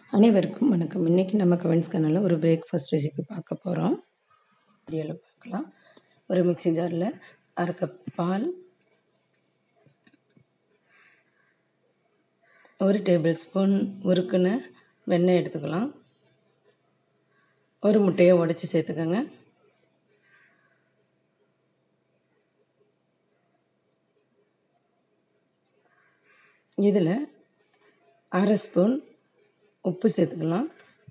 அனைவருக்கும் வணக்கம் இன்றைக்கி நம்ம கமெண்ட்ஸ் சேனலில் ஒரு பிரேக்ஃபாஸ்ட் ரெசிபி பார்க்க போகிறோம் வீடியோவில் பார்க்கலாம் ஒரு மிக்ஸி ஜாரில் அரை கப் பால் ஒரு டேபிள் ஸ்பூன் உருக்குன வெண்ணெய் எடுத்துக்கலாம் ஒரு முட்டையை உடச்சி சேர்த்துக்கோங்க இதில் அரை ஸ்பூன் உப்பு சேர்த்துக்கலாம்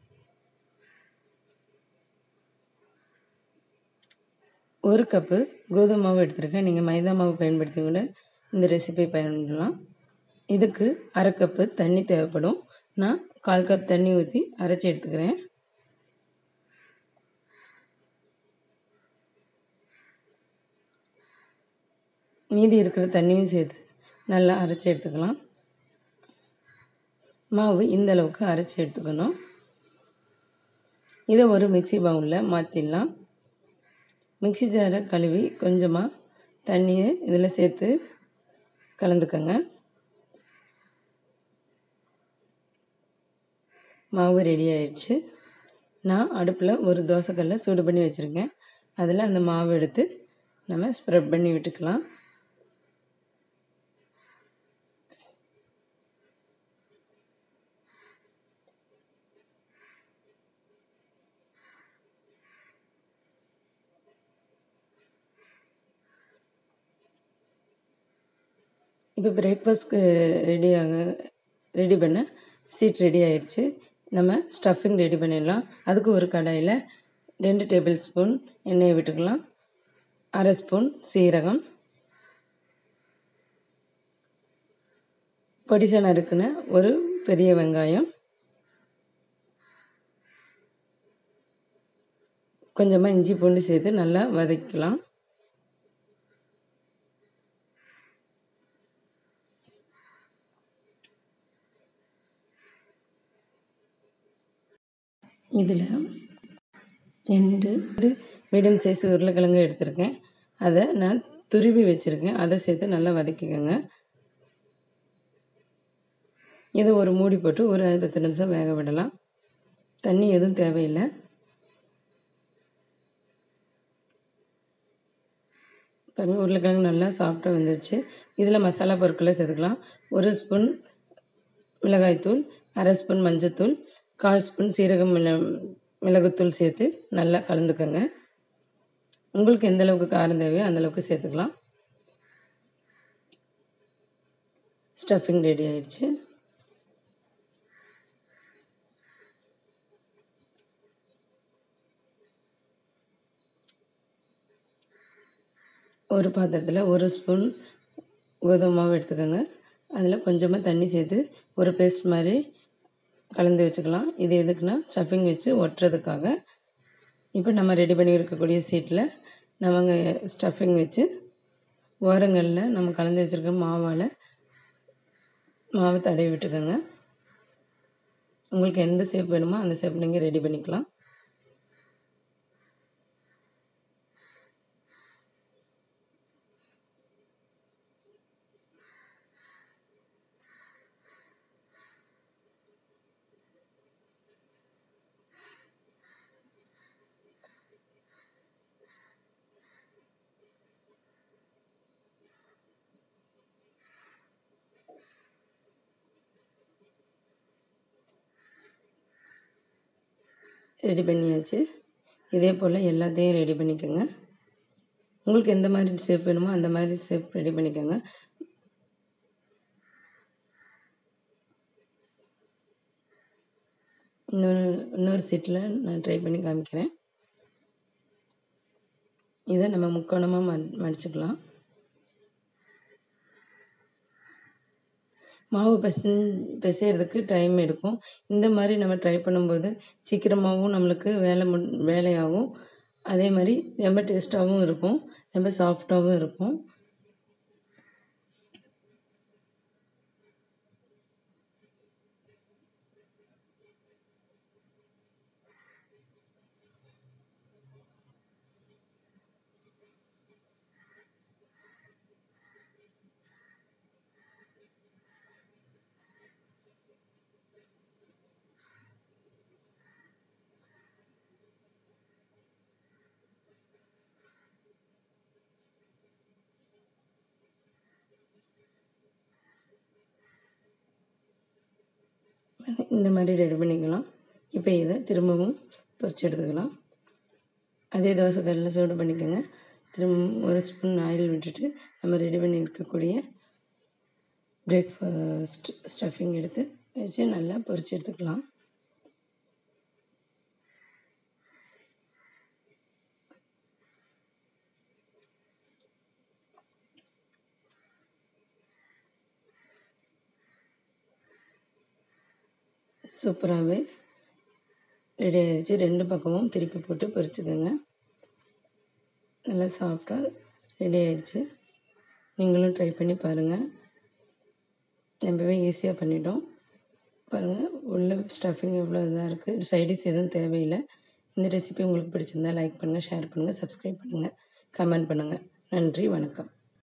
ஒரு கப்பு கோதுமை மாவு எடுத்துருக்கேன் நீங்கள் மைதா மாவு பயன்படுத்தி கூட இந்த ரெசிபி பயன்படலாம் இதுக்கு அரை கப்பு தண்ணி தேவைப்படும் நான் கால் கப் தண்ணி ஊற்றி அரைச்சி எடுத்துக்கிறேன் மீதி இருக்கிற தண்ணியும் சேர்த்து நல்லா அரைச்சி எடுத்துக்கலாம் மாவு இந்த அளவுக்கு அரைச்சி எடுத்துக்கணும் இதை ஒரு மிக்சி பவுலில் மாற்றிடலாம் மிக்சி ஜாரை கழுவி கொஞ்சமாக தண்ணியை இதில் சேர்த்து கலந்துக்கங்க மாவு ரெடி ஆயிடுச்சு நான் அடுப்பில் ஒரு தோசைக்கல்லை சூடு பண்ணி வச்சுருக்கேன் அதில் அந்த மாவு எடுத்து நம்ம ஸ்ப்ரெட் பண்ணி விட்டுக்கலாம் இப்போ பிரேக்ஃபாஸ்ட்க்கு ரெடியாக ரெடி பண்ண சீட் ரெடி ஆயிடுச்சு நம்ம ஸ்டஃபிங் ரெடி பண்ணிடலாம் அதுக்கு ஒரு கடாயில் ரெண்டு டேபிள் ஸ்பூன் எண்ணெயை விட்டுக்கலாம் அரை ஸ்பூன் சீரகம் பொடிசா நறுக்குன ஒரு பெரிய வெங்காயம் கொஞ்சமாக இஞ்சி பூண்டு சேர்த்து நல்லா வதக்கலாம் இதில் ரெண்டு மீடியம் சைஸ் உருளைக்கிழங்கு எடுத்திருக்கேன் அதை நான் துருவி வச்சுருக்கேன் அதை சேர்த்து நல்லா வதக்கிக்கோங்க இதை ஒரு மூடி போட்டு ஒரு பத்து நிமிஷம் வேக விடலாம் தண்ணி எதுவும் தேவையில்லை பாருங்கள் உருளைக்கிழங்கு நல்லா சாஃப்டாக வந்துருச்சு இதில் மசாலா பொருட்களை சேர்த்துக்கலாம் ஒரு ஸ்பூன் மிளகாய்த்தூள் அரை ஸ்பூன் மஞ்சத்தூள் கால் ஸ்பூன் சீரகம் மிள மிளகுத்தூள் சேர்த்து நல்லா கலந்துக்கோங்க உங்களுக்கு எந்த அளவுக்கு காரம் தேவையோ அந்தளவுக்கு சேர்த்துக்கலாம் ஸ்டஃபிங் ரெடி ஆயிடுச்சு ஒரு பாத்திரத்தில் ஒரு ஸ்பூன் கோதுமை மாவு எடுத்துக்கோங்க அதில் கொஞ்சமாக தண்ணி சேர்த்து ஒரு பேஸ்ட் மாதிரி கலந்து வச்சுக்கலாம் இது எதுக்குன்னா ஸ்டஃபிங் வச்சு ஒட்டுறதுக்காக இப்போ நம்ம ரெடி பண்ணி இருக்கக்கூடிய சீட்டில் நம்ம ஸ்டஃபிங் வச்சு ஓரங்களில் நம்ம கலந்து வச்சுருக்க மாவால் மாவை தடவி விட்டுக்கோங்க உங்களுக்கு எந்த ஷேப் வேணுமோ அந்த ஷேப் நீங்கள் ரெடி பண்ணிக்கலாம் ரெடி பண்ணியாச்சு இதே போல் எல்லாத்தையும் ரெடி பண்ணிக்கோங்க உங்களுக்கு எந்த மாதிரி ஷேப் வேணுமோ அந்த மாதிரி ஷேப் ரெடி பண்ணிக்கோங்க இன்னொரு இன்னொரு சீட்டில் நான் ட்ரை பண்ணி காமிக்கிறேன் இதை நம்ம முக்கோணமாக ம மடிச்சுக்கலாம் மாவு பிசை பிசைகிறதுக்கு டைம் எடுக்கும் இந்த மாதிரி நம்ம ட்ரை பண்ணும்போது சீக்கிரமாகவும் நம்மளுக்கு வேலை மு வேலையாகும் அதே மாதிரி ரொம்ப டேஸ்ட்டாகவும் இருக்கும் ரொம்ப சாஃப்டாகவும் இருக்கும் இந்த மாதிரி ரெடி பண்ணிக்கலாம் இப்போ இதை திரும்பவும் பொரிச்சு எடுத்துக்கலாம் அதே தோசை கல்லில் சூடு பண்ணிக்கோங்க திரும்ப ஒரு ஸ்பூன் ஆயில் விட்டுட்டு நம்ம ரெடி பண்ணி இருக்கக்கூடிய பிரேக்ஃபாஸ்ட் ஸ்டஃபிங் எடுத்து வச்சு நல்லா பொரிச்சு எடுத்துக்கலாம் சூப்பராகவே ரெடி ஆயிடுச்சு ரெண்டு பக்கமும் திருப்பி போட்டு பொரிச்சுக்கோங்க நல்லா சாஃப்டாக ரெடி ஆயிடுச்சு நீங்களும் ட்ரை பண்ணி பாருங்கள் ரொம்பவே ஈஸியாக பண்ணிட்டோம் பாருங்கள் உள்ள ஸ்டஃபிங் எவ்வளோ இதாக இருக்குது சைடிஸ் எதுவும் தேவையில்லை இந்த ரெசிபி உங்களுக்கு பிடிச்சிருந்தா லைக் பண்ணுங்கள் ஷேர் பண்ணுங்கள் சப்ஸ்கிரைப் பண்ணுங்கள் கமெண்ட் பண்ணுங்கள் நன்றி வணக்கம்